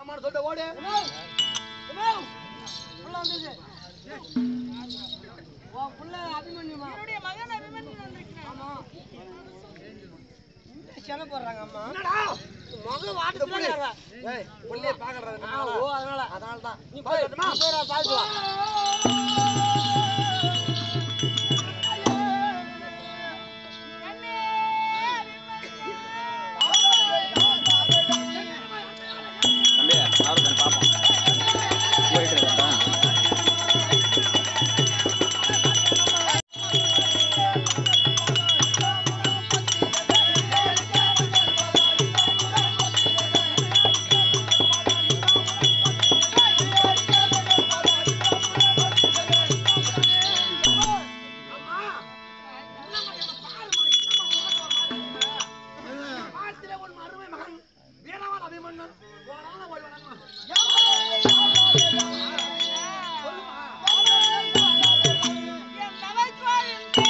அம்மான்னு சொல்லிட்டு ஓடு புள்ள வந்தது உன் புள்ள அபிமன்யுமா என்னுடைய மகன் அபிமன்யு வந்திருக்கிறான் ஆமா சென போடுறாங்க அம்மா என்னடா மகன் இந்த வாட்டு புள்ளி. ஏய், புள்ளைய பாக்குறது ஓ அதனால அதனால தான் நீ போய் கட்டுமா நீ போய் பாத்து வா கண்ணே தம்பி அவரு பாப்போம் போயிட்டு இருக்கா அம்மா என்னம்மா என்ன பாரும்மா என்னம்மா முகத்துல ஒரு மாதிரி இருக்கு? பாத்திர உன் மருமை மகன் வீரவான் அபிமன்னன் போனாலும் ஓடி வராமா என் தவக்கோயிலே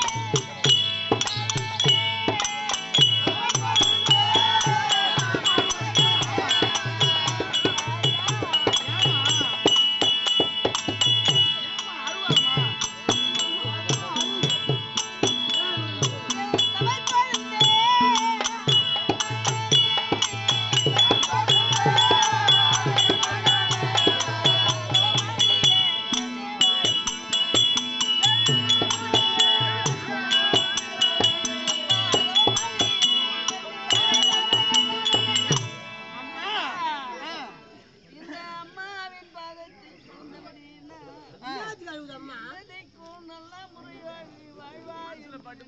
இந்த அம்மாவின் பாதத்தில் சேர்ந்தபடியினா என்னத்துக்கு அழுகுது அம்மா அதைக்கும் நல்ல முறையாகி வாழ்வாய்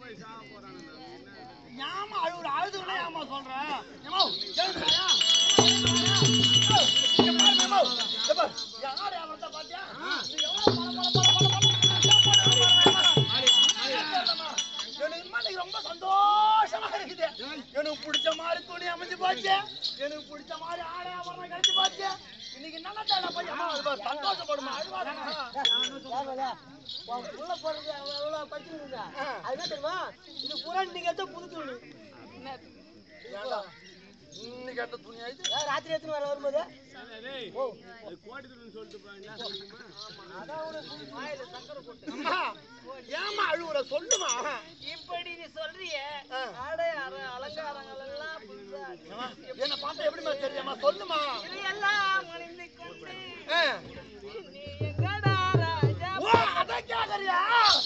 ஏமா அழுகுற அழுதுகளே ஏமா சொல்ற ஏமா எழுந்துறாயா இங்க பாரு மேமோ இங்க பாரு யார் அவர்ட்ட பாத்தியா நீ எவ்வளவு பல பல பல பல எனக்கு இனிமே இன்னைக்கு ரொம்ப சந்தோஷமா இருக்குது எனக்கு பிடிச்ச மாதிரி துணி அமைஞ்சு போச்சு எனக்கு பிடிச்ச மாதிரி ஆடை ஆபரணம் கிடைச்சு போச்சு இன்னைக்கு நல்லா தேவை போய் அம்மா அது பாரு, சந்தோஷப்படுமா அழுவாதம்மா தேவையில்ல. உன் புள்ள போடுறது அவ்வளவு எவ்வளவு படிச்சுருங்க அது என்ன தெரியுமா இது பூரா நீங்க எடுத்த புது துணி ஏன்டா இன்னைக்கு எடுத்த துணி ஆயிடுச்சு ஏன் ராத்திரி எத்தனை வர வரும்போது ஓ அம்மா ஏமா அழுவுற சொல்லுமா இப்படி நீ சொல்றிய ஆ. ஆடை அர- அலங்காரங்கள் எல்லாம் புதுசா ஏம்மா, என்ன பார்த்தா எப்படிமா தெரியுமா சொல்லுமா இதையெல்லாம் அணிந்து கொண்டு ஆ. நீ எங்கடா ராஜா ஓ அத கேக்குறியா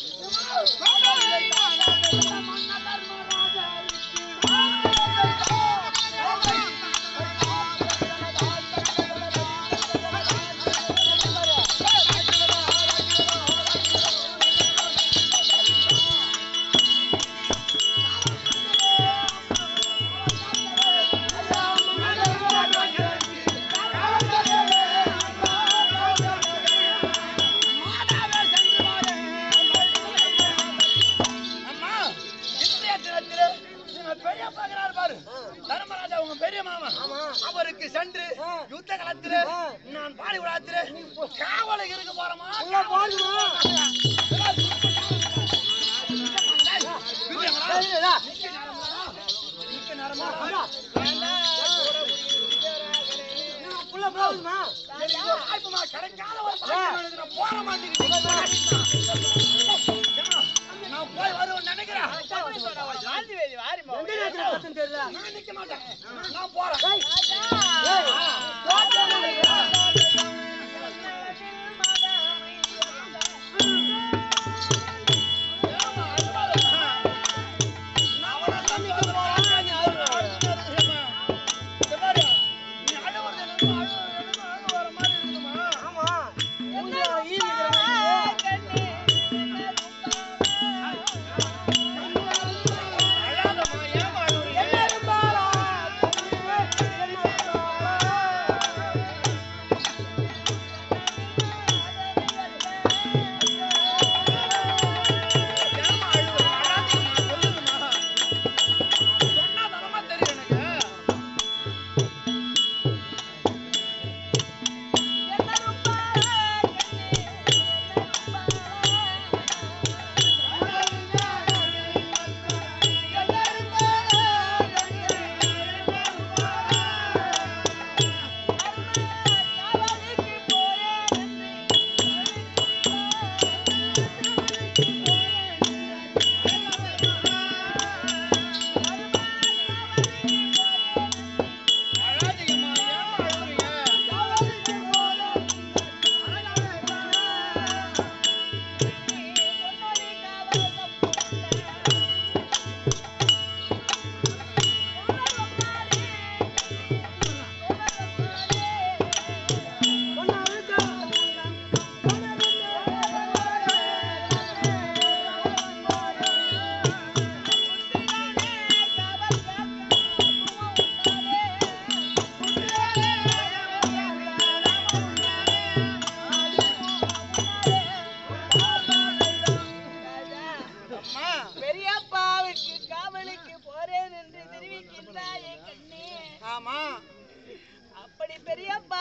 அம்மா இன்றைய தினத்திலே உங்க பெரியப்பா இருக்கிறார் பாரு தர்மராஜா உங்க பெரிய மாமா அவருக்கு சென்று யுத்த களத்திலே நான் பாடி விழாத்திலே காவலை இருக்க போறோமா புள்ள போகுதுமா கிடைக்காத ஒரு பாக்கியம் எனக்கு நான் போற மாட்டேங்குது நான் போய் வருவேன் நினைக்கிறேன் வாழ்ந்து வேதி வாரிமா எந்த நேரத்துல கத்துன்னு தெரியல நான் நிக்க மாட்டேன் நான் போறேன் ஆமா மூஞ்சில ஈ நிக்கிற மாதிரி. அழாதம்மா, ஏம்மா அழுவுறீங்க?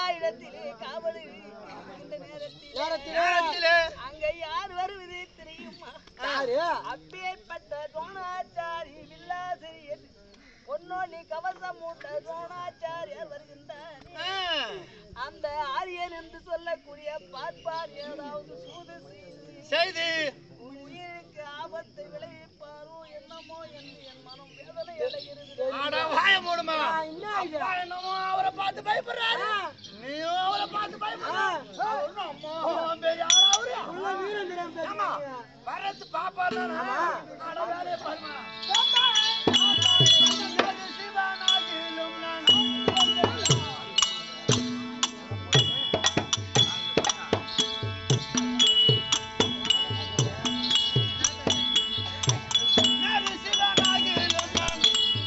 இடத்திலே காவல் இருக்கின்ற நேரத்தில் நேரத்தில் நேரத்திலே அங்க யார் வருவது தெரியுமா யாரு அப்பேற்பட்ட துரோணாச்சாரி வில்லாசிரியர் பொன்னோனி கவசம் மூட்ட துரோணாச்சாரியார் வருகின்றார் ஆ, அந்த ஆரியன் என்று சொல்லக்கூடிய பார்ப்பார் ஏதாவது சூது செய்து செய்தி உன் உயிருக்கு ஆபத்தை விளைவிப்பாரோ என்னமோ என்று என் மனம் வேதனை அடைகிறது ஆட வாய மூடுமா ஆ, என்ன இது அப்பா என்னமோ அவரை பார்த்து பயப்படுறாரு நீயும் அவரை பார்த்து பயப்படுற அவரு அம்மா அவன் பெரிய ஆளா அவரு உள்ள வீரம் தெரியாம ஆமா பேசுறீங்க. வரது பாப்பாரு ஆட வேலையை பாருமா சிவனாகிலும் நான் நறு சிவனாகிலும் நான்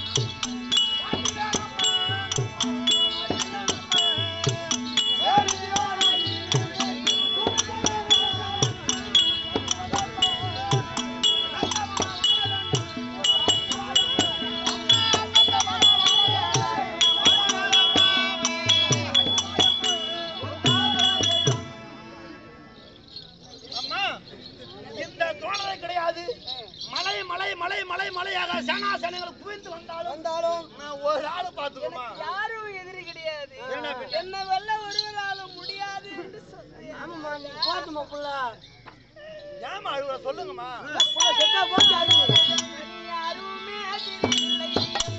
அம்மா இந்த தோழரை கிடையாது மலை மலை மலை மலை மலையாக சேனா சேனைகள் குவிந்து வந்தாலும் வந்தாலும் நான் ஒரு ஆளு பாத்துக்கோமா யாரும் எதிரி கிடையாது என்ன பின்ன? என்ன வெல்ல ஒருவராலும் முடியாது என்று சொன்னேன் ஆமாம்மா நீ போட்டுமா புள்ள ஏமா அழுகுற சொல்லுங்கம்மா புள்ள செத்தா போட்டு அழுவு. யாருமே எதிரி இல்லை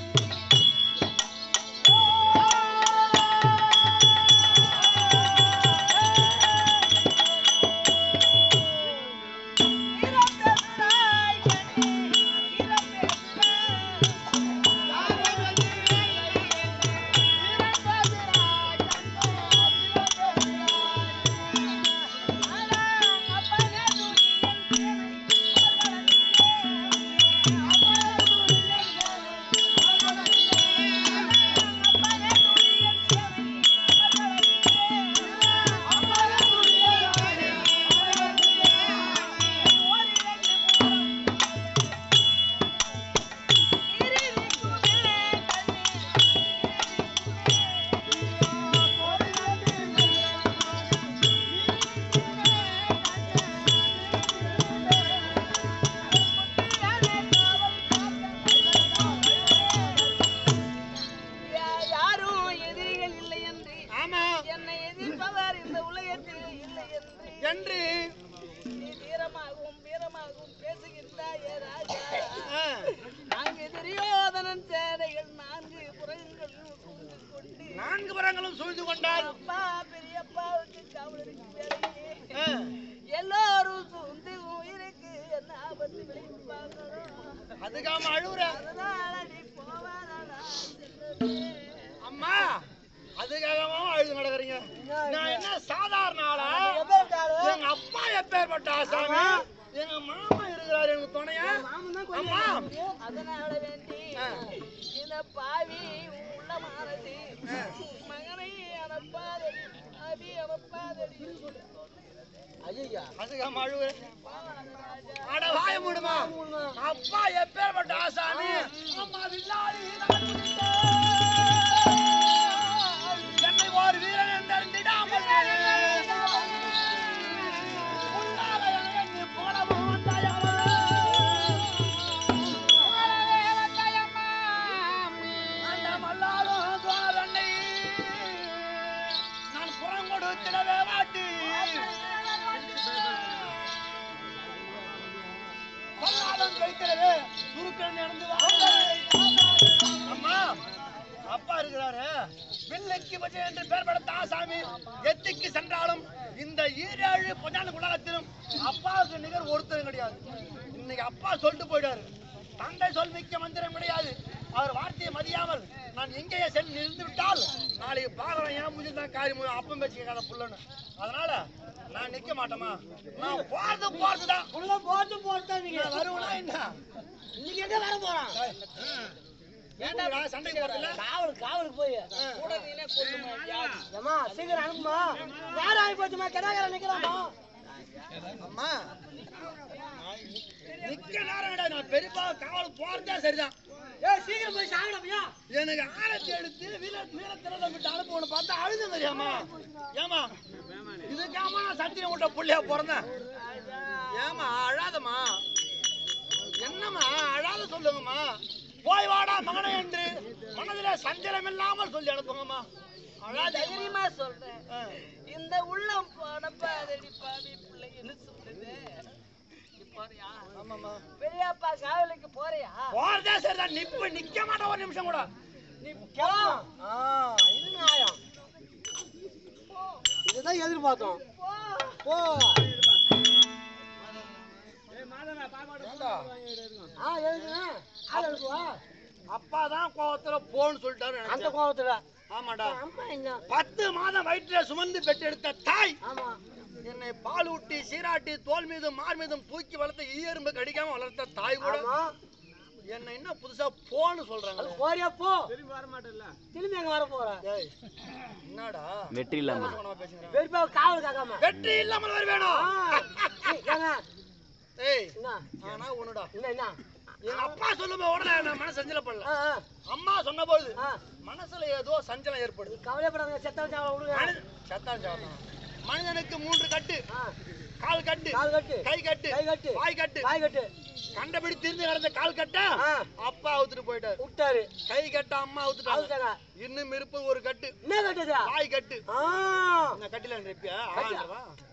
யா- யாரும் எதிரிகள் இல்லை என்று ஆமா என்னை எதிர்ப்பவர் இந்த உலகத்தில் இல்லை என்று என்று நீ வீரமாகவும் வீரமாகவும் பேசுகின்றாயே ராஜா ஆ, அங்கு துரியோதனன் சேனைகள் நான்கு புறங்களும் சூழ்ந்து கொண்டு நான்கு வரங்களும் சூழ்ந்து கொண்டால் அப்பா பெரியப்பாவுக்கு காவலருக்கு வேலையே ஆ, எல்லாரும் சூழ்ந்து உயிருக்கு என்ன ஆபத்து விளைவிப்பாங்களோ அதுக்காம அழுகுற அதனால நீ போவானா சென்றதே அம்மா அதுக்காகவும் அழுது நடக்கிறீங்க நான் என்ன சாதாரண ஆளா எப்பேர்ட்ட ஆளு? எங்க அப்பா எப்பேற்பட்ட ஆசாமி எங்க மாமா இருக்கிறாரு எனக்கு துணையா மாமன் தான் அம்மா அதனால வேண்டி ஆ. இந்த பாவி உள்ளமானது மகனை அனுப்பாதடி அபி அனுப்பாதடி ஐயையா. அதுக்காம அழுகுற அட வாய மூடுமா அப்பா எப்பேற்பட்ட ஆசாமி அம்மா வில்லாளி நான் முடித்தேன். என்னை ஒரு வீரன் என்றிடாமல் உன்னால என்னை போடவும் வந்தாயம்மா. அந்த மல்லாலும் தோழனை நான் புறம் கொடுத்திடவே மாட்டி பொல்லாதம் கழிக்கிறது சுருக்கன் நடந்து வாங்க. அம்மா அப்பா இருக்கிறாரு வில்லுக்கு பஜை என்று பெயர் படுத்த ஆசாமி எத்திக்கு சென்றாலும் இந்த ஈரேழு பொஞ்சாண்டு உலகத்திலும் அப்பாவுக்கு நிகர் ஒருத்தரும் கிடையாது இன்னைக்கு அப்பா சொல்லிட்டு போயிட்டாரு தந்தை சொல் மிக்க மந்திரம் கிடையாது அவர் வார்த்தையை மதியாமல் நான் எங்கேயே சென்று நின்று விட்டால் நாளைக்கு பாக்குறேன் ஏன் முடிஞ்சு தான் காரி முடியும் அப்பம் பேச்சு கேட்காத புள்ளன்னு அதனால நான் நிக்க மாட்டேமா நான் போறது போறதுதான் புள்ள போட்டு போட்டா நீங்க நான் வருவேனா என்ன இன்னைக்கு எங்க வர போறான் ஏன்டா சண்டைக்கு போறதில்ல காவலுக்கு காவலுக்கு போய் கூட நீனே கொல்லுமா யாரு ஏமா சீக்கிரம் அனுப்புமா நேரம் ஆகி போச்சுமா கிடாக்கிற நிக்கிறாமா அம்மா நிக்க நேரம் கிடையாது நான் பெரியப்பா காவல் போறதே சரிதான் ஏய் சீக்கிரம் போய் சாகணும் ஐயா எனக்கு ஆரத்தி எடுத்து வீர வீரத்திரத விட்டு அனுப்பணும் பார்த்தா அழுது தெரியாமா ஏமா இதுக்காம நான் சத்தியம் விட்ட புள்ளையா பிறந்தேன் ஏமா அழாதம்மா என்னம்மா அழாத சொல்லுங்கம்மா போய் வாடா மகனே என்று மனதில சஞ்சலம் இல்லாமல் சொல்லி அனுப்புங்கம்மா அழாதீங்கம்மா தைரியமா சொல்றேன் ஆ. இந்த உள்ளம் பணப்பாதடி பாவி பிள்ளைன்னு சொல்லுது நீ போறியா ஆமாம்மா பெரியப்பா காவலுக்கு போறியா போறதே சரிதான் நிப்ப நிக்க மாட்டேன் ஒரு நிமிஷம் கூட நீ போ ஆ இது நியாயம் இதுதான் எதிர்பார்த்தோம் போ போ ஏண்டா, ஆ எதுக்குண்ணா ஆள் இருக்குவா அப்பா தான் கோவத்துல போன்னு சொல்லிட்டாரு அந்த நினைச்சேன். கோபத்துல ஆமாடா அம்மா என்ன பத்து மாதம் வயிற்றுல சுமந்து பெற்றெடுத்த தாய் ஆமா என்னை பால் ஊட்டி சீராட்டி தோல் மீதும் மார் மீதும் தூக்கி வளர்த்த ஈயரும்பு கடிக்காம வளர்த்த தாய் கூட ஆமா என்னை என்ன புதுசா போன்னு அது சொல்றாங்க போறியா போ திரும்பி வர மாட்டேல்ல திரும்பி எங்க வர போற ஏய், என்னடா வெற்றி இல்லாம சொன்னமா பேசுகிறேன் வெறுப்பா காவல் காக்காம வெற்றி இல்லாமல் வர ஆ, வேணும் ஏய், ஏங்க, ஏய் என்ன ஆனா ஒண்ணுடா என்ன என்ன எங்க அப்பா சொல்லும்போது உடனே நான் மனசு சஞ்சலப்படல ஆ, ஆ, அம்மா சொன்னபோது ஆ. மனசுல ஏதோ சஞ்சலம் ஏற்படுது கவலைப்படாத செத்த சாவல விடுங்க மனித சத்தான் சாப்பிடணும் மனிதனுக்கு மூன்று கட்டு ஆ, கால் கட்டு கால் கட்டு கை கட்டு கை கட்டு வாய் கட்டு வாய் கட்டு கண்டபடி திரிந்து கிடந்த கால் கட்ட ஆ. அப்பா அவுத்துட்டு போயிட்டாரு விட்டாரு கை கட்ட அம்மா அவுத்துட்டாங்க அவுத்தாங்க இன்னும் இருப்பது ஒரு கட்டு என்ன கட்டுதா வாய் கட்டு ஆ இந்த கட்டில இருப்பியா ஆண்டவா